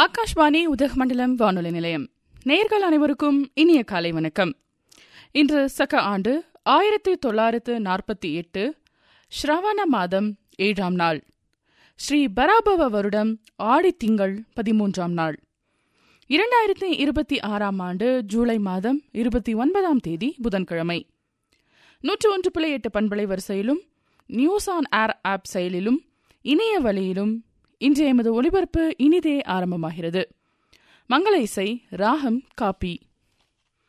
ஆகாஷ்வாணி உதகமண்டலம் வானொலி நிலையம் நேர்கள் அனைவருக்கும் இனிய காலை வணக்கம் இன்று சக ஆண்டு ஆயிரத்தி தொள்ளாயிரத்து நாற்பத்தி எட்டு ஸ்ரவண மாதம் ஏழாம் நாள் ஸ்ரீ பராபவ வருடம் ஆடி திங்கள் பதிமூன்றாம் நாள் இரண்டாயிரத்தி இருபத்தி ஆறாம் ஆண்டு ஜூலை மாதம் இருபத்தி ஒன்பதாம் தேதி புதன்கிழமை நூற்று ஒன்று புள்ளி எட்டு பண்பலை வரிசையிலும் நியூஸ் ஆன் ஏர் ஆப் செயலிலும் இணைய வழியிலும் இன்றைய எமது ஒலிபரப்பு இனிதே ஆரம்பமாகிறது மங்கள இசை ராகம் காப்பி